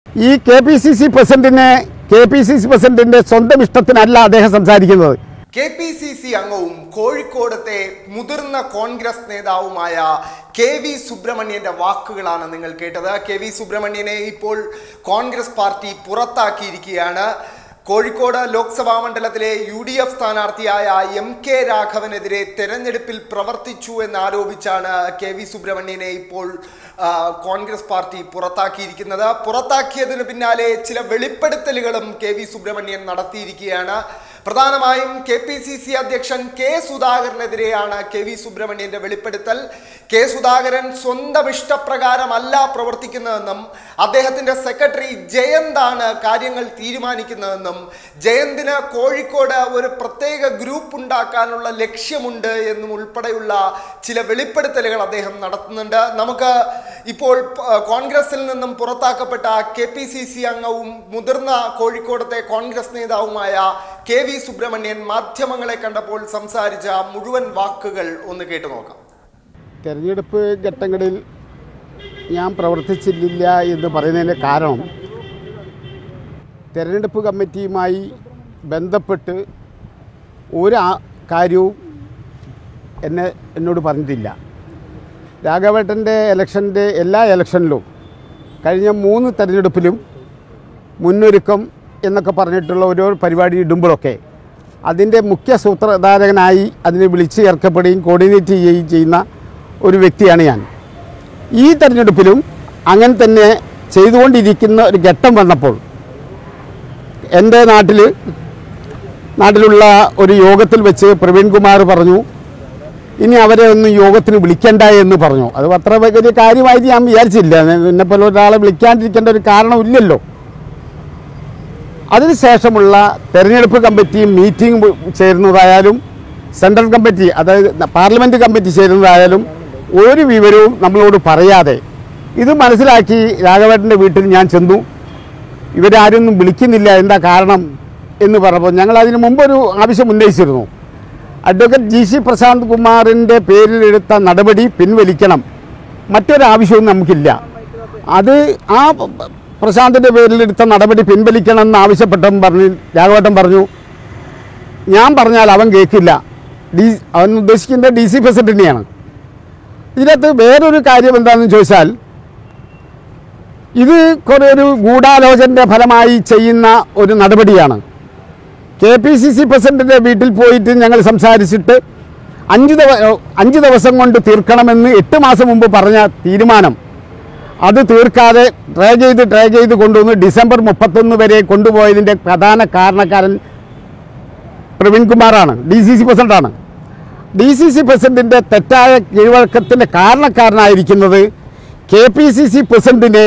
ഈ K P C C പ്രസിഡന്റിനെ K P C C പ്രസിഡന്റിന്റെ സ്വന്തം ഇഷ്ടത്തിനല്ല അദ്ദേഹം സംസാരിക്കുന്നത് കെ പി സി സി അംഗവും കോഴിക്കോടത്തെ മുതിർന്ന കോൺഗ്രസ് നേതാവുമായ കെ വി സുബ്രഹ്മണ്യന്റെ വാക്കുകളാണ് നിങ്ങൾ കേട്ടത് കെ വി സുബ്രഹ്മണ്യനെ ഇപ്പോൾ കോൺഗ്രസ് പാർട്ടി പുറത്താക്കിയിരിക്കുകയാണ് കോഴിക്കോട് ലോക്സഭാ മണ്ഡലത്തിലെ യു ഡി എഫ് സ്ഥാനാർത്ഥിയായ എം കെ രാഘവനെതിരെ തെരഞ്ഞെടുപ്പിൽ പ്രവർത്തിച്ചു എന്നാരോപിച്ചാണ് കെ വി സുബ്രഹ്മണ്യനെ ഇപ്പോൾ ആ, കോൺഗ്രസ് പാർട്ടി പുറത്താക്കിയിരിക്കുന്നത് പുറത്താക്കിയതിന് പിന്നാലെ ചില വെളിപ്പെടുത്തലുകളും കെ വി സുബ്രഹ്മണ്യൻ നടത്തിയിരിക്കുകയാണ് പ്രധാനമായും കെ പി സി സി അധ്യക്ഷൻ കെ സുധാകരനെതിരെയാണ് കെ വി സുബ്രഹ്മണ്യന്റെ വെളിപ്പെടുത്തൽ കെ സുധാകരൻ സ്വന്തം ഇഷ്ടപ്രകാരമല്ല പ്രവർത്തിക്കുന്നതെന്നും അദ്ദേഹത്തിന്റെ സെക്രട്ടറി ജയന്താണ് കാര്യങ്ങൾ തീരുമാനിക്കുന്നതെന്നും ജയന്തിന് കോഴിക്കോട് ഒരു പ്രത്യേക ഗ്രൂപ്പ് ഉണ്ടാക്കാനുള്ള ലക്ഷ്യമുണ്ട് എന്നും ഉൾപ്പെടെയുള്ള ചില വെളിപ്പെടുത്തലുകൾ അദ്ദേഹം നടത്തുന്നുണ്ട് നമുക്ക് ഇപ്പോൾ പ- കോൺഗ്രസിൽ നിന്നും പുറത്താക്കപ്പെട്ട കെ പി സി സി അംഗവും മുതിർന്ന കോഴിക്കോടത്തെ കോൺഗ്രസ് നേതാവുമായ കെ വി സുബ്രഹ്മണ്യൻ മാധ്യമങ്ങളെ കണ്ടപ്പോൾ സംസാരിച്ച മുഴുവൻ വാക്കുകൾ ഒന്ന് കേട്ടു നോക്കാം തെരഞ്ഞെടുപ്പ് ഘട്ടങ്ങളിൽ ഞാൻ പ്രവർത്തിച്ചില്ല എന്ന് പറയുന്നതിൻ്റെ കാരണം തെരഞ്ഞെടുപ്പ് കമ്മിറ്റിയുമായി ബന്ധപ്പെട്ട് ഒരു ആ- കാര്യവും എന്നെ എന്നോട് പറഞ്ഞിട്ടില്ല രാഘവേട്ടൻ്റെ ഇലക്ഷൻ്റെ എല്ലാ ഇലക്ഷനിലും കഴിഞ്ഞ മൂന്ന് തെരഞ്ഞെടുപ്പിലും മുന്നൊരുക്കം എന്നൊക്കെ പറഞ്ഞിട്ടുള്ള ഓരോ പരിപാടി ഇടുമ്പോഴൊക്കെ അതിൻ്റെ മുഖ്യ സൂത്രധാരകനായി അതിനെ വിളിച്ച് ചേർക്കപ്പെടുകയും കോർഡിനേറ്റ് ചെയ്യുകയും ചെയ്യുന്ന ഒരു വ്യക്തിയാണ് ഞാൻ ഈ തെരഞ്ഞെടുപ്പിലും അങ്ങനെ തന്നെ ചെയ്തുകൊണ്ടിരിക്കുന്ന ഒരു ഘട്ടം വന്നപ്പോൾ എൻ്റെ നാട്ടിൽ നാട്ടിലുള്ള ഒരു യോഗത്തിൽ വെച്ച് പ്രവീൺ കുമാർ പറഞ്ഞു ഇനി അവരെ ഒന്നും യോഗത്തിന് വിളിക്കണ്ട എന്ന് പറഞ്ഞു അത് അത്ര വലിയ കാര്യമായിട്ട് ഞാൻ വിചാരിച്ചില്ല എന്നെ പോലെ ഒരാളെ വിളിക്കാണ്ടിരിക്കേണ്ട ഒരു കാരണമില്ലല്ലോ അതിനുശേഷമുള്ള തെരഞ്ഞെടുപ്പ് കമ്മിറ്റി മീറ്റിംഗ് ചേരുന്നതായാലും സെൻട്രൽ കമ്മിറ്റി അതായത് പാർലമെൻറ്റ് കമ്മിറ്റി ചേരുന്നതായാലും ഒരു വിവരവും നമ്മളോട് പറയാതെ ഇത് മനസ്സിലാക്കി രാഘവേട്ടൻ്റെ വീട്ടിൽ ഞാൻ ചെന്നു ഇവരാരൊന്നും വിളിക്കുന്നില്ല എന്താ കാരണം എന്ന് പറഞ്ഞപ്പോൾ ഞങ്ങൾ അതിന് മുമ്പൊരു ആവശ്യം ഉന്നയിച്ചിരുന്നു അഡ്വക്കേറ്റ് ജി സി പ്രശാന്ത് കുമാറിൻ്റെ പേരിലെടുത്ത നടപടി പിൻവലിക്കണം മറ്റൊരാവശ്യവും നമുക്കില്ല അത് ആ പ്രശാന്തിൻ്റെ പേരിലെടുത്ത നടപടി പിൻവലിക്കണം എന്ന് ആവശ്യപ്പെട്ടവൻ പറഞ്ഞു രാഘവട്ടം പറഞ്ഞു ഞാൻ പറഞ്ഞാൽ അവൻ കേൾക്കില്ല ഡി അവൻ ഉദ്ദേശിക്കുന്ന ഡി സി പ്രസിഡന്റിനെയാണ് ഇതിനകത്ത് വേറൊരു കാര്യം എന്താണെന്ന് ചോദിച്ചാൽ ഇത് കുറേ ഒരു ഗൂഢാലോചനയുടെ ഫലമായി ചെയ്യുന്ന ഒരു നടപടിയാണ് കെ പി സി സി പ്രസിഡന്റിൻ്റെ വീട്ടിൽ പോയിട്ട് ഞങ്ങൾ സംസാരിച്ചിട്ട് അഞ്ച് ദിവ അഞ്ച് ദിവസം കൊണ്ട് തീർക്കണമെന്ന് എട്ട് മാസം മുമ്പ് പറഞ്ഞ തീരുമാനം അത് തീർക്കാതെ ട്രൈ ചെയ്ത് ട്രൈ ചെയ്ത് കൊണ്ടുവന്ന് ഡിസംബർ മുപ്പത്തൊന്ന് വരെ കൊണ്ടുപോയതിൻ്റെ പ്രധാന കാരണക്കാരൻ പ്രവീൺ കുമാറാണ് ഡി സി സി പ്രസിഡന്റാണ് ഡി സി സി പ്രസിഡന്റിൻ്റെ തെറ്റായ കീഴ്വഴക്കത്തിൻ്റെ കാരണക്കാരനായിരിക്കുന്നത് കെ പി സി സി പ്രസിഡന്റിനെ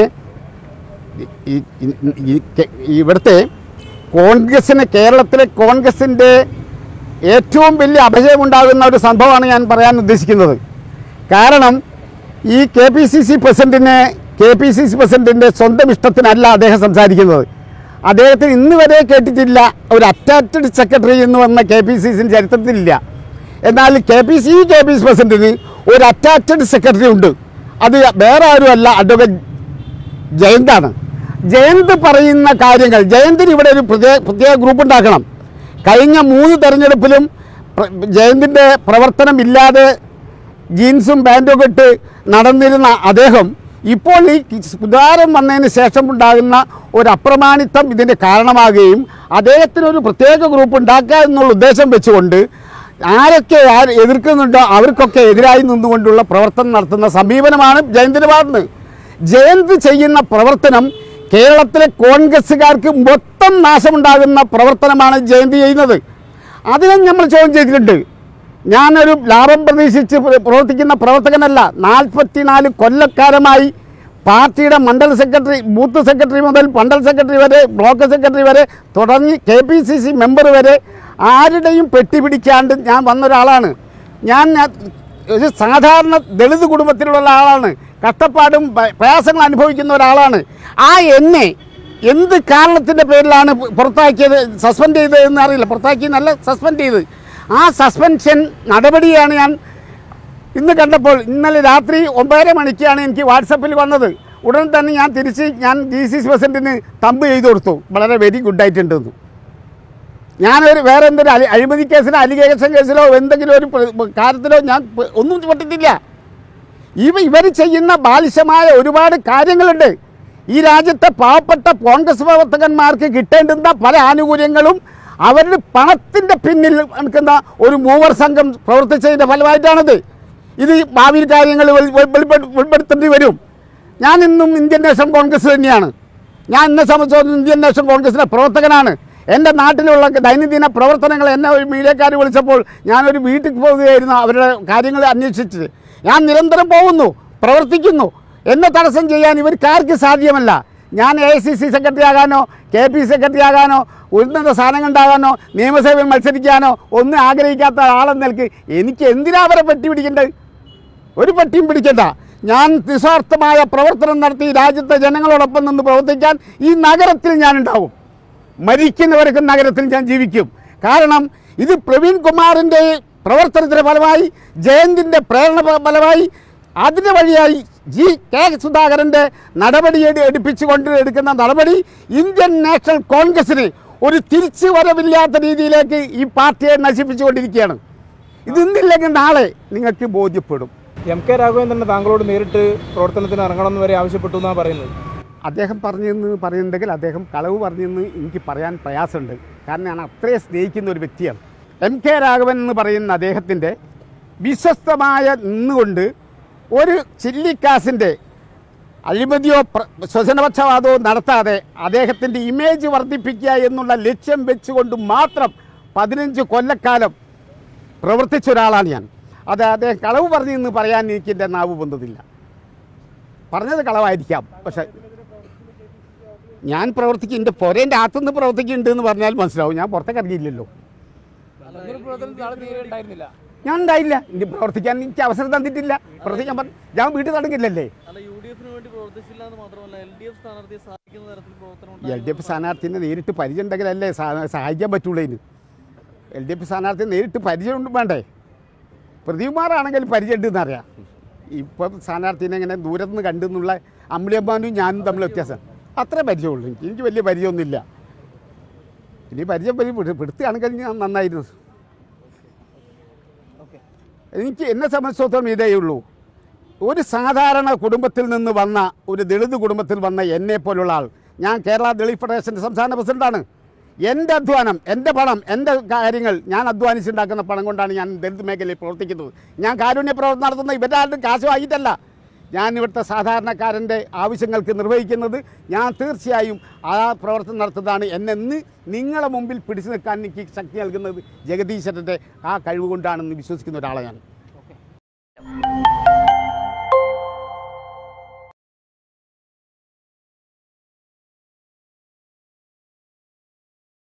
ഈ- ഈ- ഈ- കെ- ഇവിടുത്തെ കോൺഗ്രസിന് കേരളത്തിലെ കോൺഗ്രസിൻ്റെ ഏറ്റവും വലിയ അപജയമുണ്ടാകുന്ന ഒരു സംഭവമാണ് ഞാൻ പറയാൻ ഉദ്ദേശിക്കുന്നത് കാരണം ഈ കെ പി സി സി പ്രസിഡന്റിനെ കെ പി സി സി പ്രസിഡന്റിൻ്റെ സ്വന്തം ഇഷ്ടത്തിനല്ല അദ്ദേഹം സംസാരിക്കുന്നത് അദ്ദേഹത്തിന് ഇന്ന് വരെ കേട്ടിട്ടില്ല ഒരു അറ്റാച്ച്ഡ് സെക്രട്ടറി എന്ന് വന്ന കെ പി സി സിൻ്റെ ചരിത്രത്തിലില്ല എന്നാൽ K P C K P C പ്രസിഡന്റിന് ഒരു അറ്റാച്ച്ഡ് സെക്രട്ടറി ഉണ്ട് അത് വേറെ ആരുമല്ല അഡ്വക്കേറ്റ് ജയന്താണ് ജയന്ത് പറയുന്ന കാര്യങ്ങൾ ജയന്തിന് ഇവിടെ ഒരു പ്രത്യേക പ്രത്യേക ഗ്രൂപ്പ് ഉണ്ടാക്കണം കഴിഞ്ഞ മൂന്ന് തെരഞ്ഞെടുപ്പിലും പ്ര- ജയന്തിൻ്റെ പ്രവർത്തനം ഇല്ലാതെ ജീൻസും പാൻറ്റും ഒക്കെ ഇട്ട് നടന്നിരുന്ന അദ്ദേഹം ഇപ്പോൾ ഈ സുധാരം വന്നതിന് ശേഷം ഉണ്ടാകുന്ന ഒരു അപ്രമാണിത്വം ഇതിന് കാരണമാകുകയും അദ്ദേഹത്തിന് ഒരു പ്രത്യേക ഗ്രൂപ്പ് ഉണ്ടാക്കുക എന്നുള്ള ഉദ്ദേശം വെച്ചുകൊണ്ട് ആരൊക്കെ ആര് എതിർക്കുന്നുണ്ടോ അവർക്കൊക്കെ എതിരായി നിന്നുകൊണ്ടുള്ള പ്രവർത്തനം നടത്തുന്ന സമീപനമാണ് ജയന്തിന് ഭാഗത്ത് ജയന്ത് ചെയ്യുന്ന പ്രവർത്തനം കേരളത്തിലെ കോൺഗ്രസ്സുകാർക്ക് മൊത്തം നാശമുണ്ടാകുന്ന പ്രവർത്തനമാണ് ജയന്തി ചെയ്യുന്നത് അതിനെ നമ്മൾ ചോദ്യം ചെയ്തിട്ടുണ്ട് ഞാനൊരു ലാഭം പ്രതീക്ഷിച്ച് പ്ര- പ്രവർത്തിക്കുന്ന പ്രവർത്തകനല്ല നാൽപ്പത്തിനാല് കൊല്ലക്കാലമായി പാർട്ടിയുടെ മണ്ഡല സെക്രട്ടറി ബൂത്ത് സെക്രട്ടറി മുതൽ മണ്ഡൽ സെക്രട്ടറി വരെ ബ്ലോക്ക് സെക്രട്ടറി വരെ തുടങ്ങി K P C C member വരെ ആരുടെയും പെട്ടി പിടിക്കാണ്ട് ഞാൻ വന്ന ഒരാളാണ് ഞാൻ ഞാൻ ഒരു സാധാരണ ദളിത് കുടുംബത്തിലുള്ള ആളാണ് കഷ്ടപ്പാടും പ- പ്രയാസങ്ങൾ അനുഭവിക്കുന്ന ഒരാളാണ് ആ എന്നെ എന്ത് കാരണത്തിൻ്റെ പേരിലാണ് പു- പുറത്താക്കിയത് സസ്പെൻഡ് ചെയ്തത് എന്ന് അറിയില്ല പുറത്താക്കിയെന്നല്ല സസ്പെൻഡ് ചെയ്ത് ആ സസ്പെൻഷൻ നടപടിയാണ് ഞാൻ ഇന്ന് കണ്ടപ്പോൾ ഇന്നലെ രാത്രി ഒമ്പതര മണിക്കാണ് എനിക്ക് വാട്സപ്പിൽ വന്നത് ഉടൻ തന്നെ ഞാൻ തിരിച്ച് ഞാൻ ഡി സി സി പ്രസിഡന്റിന് തമ്പ് ചെയ്ത് കൊടുത്തു വളരെ വെരി ഗുഡായിട്ടുണ്ടെന്ന് ഞാനൊരു വേറെ എന്തൊരു അഴി- അഴിമതി കേസിലോ അലിഗേഷൻ കേസിലോ എന്തെങ്കിലും ഒരു പ്ര- കാര്യത്തിലോ ഞാൻ പ- ഒന്നും പെട്ടിട്ടില്ല ഇവ ഇവർ ചെയ്യുന്ന ബാലിശമായ ഒരുപാട് കാര്യങ്ങളുണ്ട് ഈ രാജ്യത്തെ പാവപ്പെട്ട കോൺഗ്രസ് പ്രവർത്തകന്മാർക്ക് കിട്ടേണ്ടുന്ന പല ആനുകൂല്യങ്ങളും അവരുടെ പണത്തിൻ്റെ പിന്നിൽ നിൽക്കുന്ന ഒരു മൂവർ സംഘം പ്രവർത്തിച്ചതിൻ്റെ ഫലമായിട്ടാണത് ഇത് ഭാവിയിൽ കാര്യങ്ങൾ വെളി- വെളിപ്പെടു- വെളിപ്പെടുത്തേണ്ടി വരും ഞാൻ ഇന്നും ഇന്ത്യൻ നാഷണൽ കോൺഗ്രസ് തന്നെയാണ് ഞാൻ എന്നെ സംബന്ധിച്ചിടത്തോളം ഇന്ത്യൻ നാഷണൽ കോൺഗ്രസിൻ്റെ പ്രവർത്തകനാണ് എൻ്റെ നാട്ടിലുള്ള ദൈനംദിന പ്രവർത്തനങ്ങൾ എന്നെ ഒരു മീഡിയക്കാർ വിളിച്ചപ്പോൾ ഞാനൊരു വീട്ടിൽ പോവുകയായിരുന്നു അവരുടെ കാര്യങ്ങൾ അന്വേഷിച്ചിട്ട് ഞാൻ നിരന്തരം പോകുന്നു പ്രവർത്തിക്കുന്നു എന്നെ തടസ്സം ചെയ്യാൻ ഇവർക്കാർക്ക് സാധ്യമല്ല ഞാൻ A I C C secretary ആകാനോ കെ പി സെക്രട്ടറി ആകാനോ ഉന്നത സ്ഥാനങ്ങളുണ്ടാകാനോ നിയമസഭയിൽ മത്സരിക്കാനോ ഒന്നും ആഗ്രഹിക്കാത്ത ആളെന്ന നിലക്ക് എനിക്ക് എന്തിനാ അവരെ പെട്ടി പിടിക്കേണ്ടത് ഒരു പട്ടിയും പിടിക്കണ്ട ഞാൻ നിസ്വാർത്ഥമായ പ്രവർത്തനം നടത്തി രാജ്യത്തെ ജനങ്ങളോടൊപ്പം നിന്ന് പ്രവർത്തിക്കാൻ ഈ നഗരത്തിൽ ഞാൻ ഉണ്ടാവും മരിക്കുന്നവർക്ക് നഗരത്തിൽ ഞാൻ ജീവിക്കും കാരണം ഇത് പ്രവീൺ കുമാറിൻ്റെ പ്രവർത്തനത്തിൻ്റെ ഫലമായി ജയന്തിൻ്റെ പ്രേരണ ഫ- ഫലമായി അതിന് വഴിയായി ജി കെ സുധാകരൻ്റെ നടപടി എടു- എടുപ്പിച്ചുകൊണ്ട് എടുക്കുന്ന നടപടി ഇന്ത്യൻ നാഷണൽ കോൺഗ്രസിന് ഒരു തിരിച്ചു വരവില്ലാത്ത രീതിയിലേക്ക് ഈ പാർട്ടിയെ നശിപ്പിച്ചുകൊണ്ടിരിക്കുകയാണ് ഇത് ഇന്നില്ലെങ്കിൽ നാളെ നിങ്ങൾക്ക് ബോധ്യപ്പെടും എം കെ രാഘവേന്ദ്രൻ താങ്കളോട് നേരിട്ട് പ്രവർത്തനത്തിന് ഇറങ്ങണമെന്ന് വരെ ആവശ്യപ്പെട്ടു എന്നാണ് പറയുന്നത് അദ്ദേഹം പറഞ്ഞെന്ന് പറയുന്നുണ്ടെങ്കിൽ അദ്ദേഹം കളവ് പറഞ്ഞെന്ന് എനിക്ക് പറയാൻ പ്രയാസമുണ്ട് കാരണം ഞാൻ അത്രയും സ്നേഹിക്കുന്ന ഒരു വ്യക്തിയാണ് എം കെ രാഘവൻ എന്ന് പറയുന്ന അദ്ദേഹത്തിൻ്റെ വിശ്വസ്തമായ നിന്നുകൊണ്ട് ഒരു ചില്ലിക്കാസിൻ്റെ അഴിമതിയോ പ്ര- ശ്വസനപക്ഷപാതമോ നടത്താതെ അദ്ദേഹത്തിൻ്റെ ഇമേജ് വർദ്ധിപ്പിക്കുക എന്നുള്ള ലക്ഷ്യം വെച്ചുകൊണ്ട് മാത്രം പതിനഞ്ച് കൊല്ലക്കാലം പ്രവർത്തിച്ച ഒരാളാണ് ഞാൻ അത് അദ്ദേഹം കളവ് പറഞ്ഞു എന്ന് പറയാൻ എനിക്ക് എൻ്റെ നാവ് പൊന്തതില്ല പറഞ്ഞത് കളവായിരിക്കാം പക്ഷെ ഞാൻ പ്രവർത്തിക്കും എൻ്റെ പുരേൻ്റെ അകത്തുനിന്ന് പ്രവർത്തിക്കുന്നുണ്ട് എന്ന് പറഞ്ഞാൽ മനസ്സിലാവും ഞാൻ പുറത്തേക്ക് ഇറങ്ങിയില്ലല്ലോ ഉണ്ടായിരുന്നില്ല ഞാൻ ഉണ്ടായില്ല എനിക്ക് പ്രവർത്തിക്കാൻ എനിക്ക് അവസരം തന്നിട്ടില്ല പ്രവർത്തിക്കാൻ പറഞ്ഞു ഞാൻ വീട്ടിൽ തുടങ്ങില്ലല്ലേ അല്ല യു ഡി എഫിന് വേണ്ടി പ്രവർത്തിച്ചില്ല എന്ന് മാത്രമല്ല എൽ ഡി എഫ് സ്ഥാനാർത്ഥിയെ സഹായിക്കുന്ന തരത്തിൽ പ്രവർത്തനം എൽ ഡി എഫ് സ്ഥാനാർത്ഥിനെ നേരിട്ട് പരിചയം ഉണ്ടെങ്കിലല്ലേ സഹാ- സഹായിക്കാൻ പറ്റുള്ളൂ ഇതിന് എൽ ഡി എഫ് സ്ഥാനാർത്ഥി നേരിട്ട് പരിചയം ഉണ്ട് വേണ്ടേ പ്രതികുമാറാണെങ്കിൽ പരിചയം ഉണ്ടെന്ന് അറിയാം ഇപ്പം സ്ഥാനാർത്ഥിനെ ഇങ്ങനെ ദൂരത്ത് നിന്ന് കണ്ടെന്നുള്ള അമ്പിളിയമ്മാനും ഞാനും തമ്മിൽ വ്യത്യാസം അത്രേ പരിചയമുള്ളൂ എനിക്ക് എനിക്ക് വലിയ പരിചയമൊന്നുമില്ല ഇനി പരിചയം പരി പിടുത്തുകയാണെങ്കിൽ ഞാൻ നന്നായിരുന്നു എനിക്ക് എന്നെ സംബന്ധിച്ചിടത്തോളം ഇതേ ഉള്ളൂ ഒരു സാധാരണ കുടുംബത്തിൽ നിന്ന് വന്ന ഒരു ദളിത് കുടുംബത്തിൽ വന്ന എന്നെ പോലുള്ള ആൾ ഞാൻ കേരള ദളിത് ഫെഡറേഷൻ്റെ സംസ്ഥാന പ്രസിഡന്റാണ് എൻ്റെ അധ്വാനം എൻ്റെ പണം എൻ്റെ കാര്യങ്ങൾ ഞാൻ അധ്വാനിച്ചുണ്ടാക്കുന്ന പണം കൊണ്ടാണ് ഞാൻ ദളിത് മേഖലയിൽ പ്രവർത്തിക്കുന്നത് ഞാൻ കാരുണ്യ പ്രവർത്തനം നടത്തുന്ന ഇവരുടെ ആരുടെ കാശ് വാങ്ങിയിട്ടല്ല ഞാൻ ഇവിടുത്തെ സാധാരണക്കാരൻ്റെ ആവശ്യങ്ങൾക്ക് നിർവഹിക്കുന്നത് ഞാൻ തീർച്ചയായും ആ പ്രവർത്തനം നടത്തുന്നതാണ് എന്നെ ഇന്ന് നിങ്ങളെ മുമ്പിൽ പിടിച്ചു നിൽക്കാൻ എനിക്ക് ശക്തി നൽകുന്നത് ജഗദീശ്വരൻ്റെ ആ കഴിവ് കൊണ്ടാണെന്ന് വിശ്വസിക്കുന്ന ഒരാളെ ഞാൻ